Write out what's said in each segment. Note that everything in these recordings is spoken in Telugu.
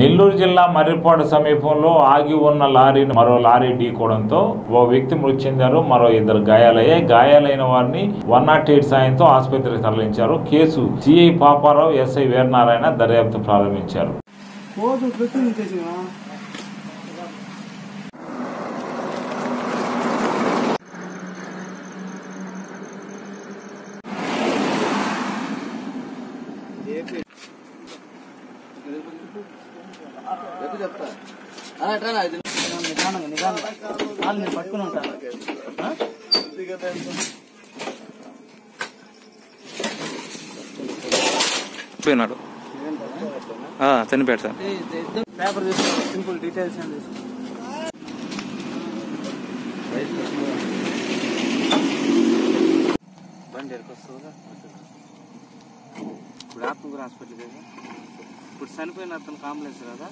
నెల్లూరు జిల్లా మర్రిపాడు సమీపంలో ఆగి ఉన్న లారీని మరో లారీ ఢీకోవడంతో ఓ వ్యక్తి మృతి చెందారు మరో ఇద్దరు గాయాలయ్యాయి గాయాలైన వారిని వన్ నాట్ ఎయిట్ సాయంతో ఆసుపత్రికి తరలించారు కేసు సిఐ పాపారావు ఎస్ఐ వీరనారాయణ దర్యాప్తు ప్రారంభించారు పోదు ప్రతి చేసినా నిదానంగా నిదానంగా వాళ్ళు నేను పట్టుకుని ఉంటాను ఆ? పోయినాడు ఆ, చనిపోయాడు సార్ ఏ, ఇది ఇద్దరు పేపర్ తీసుకో సింపుల్ డీటెయిల్స్ అని తీసుకో బండి ఎక్కొస్తుందా ఇప్పుడు ఆత్మకూర హాస్పిటల్ కదా ఇప్పుడు చనిపోయిన అతను కాంబులెన్స్ కదా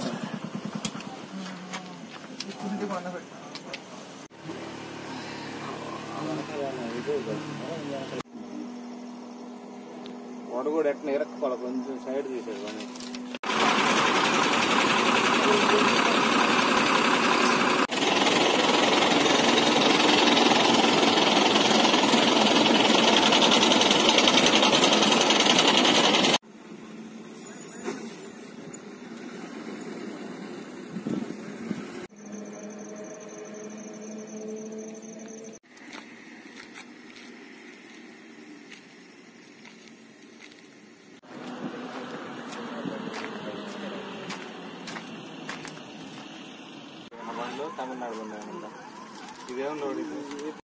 వాడు కూడా ఎట్లా ఇరక్కోవాలి కొంచెం సైడ్ తీసాడు కానీ తమిళనాడు బండి ఇదేం లోడ్ ఇది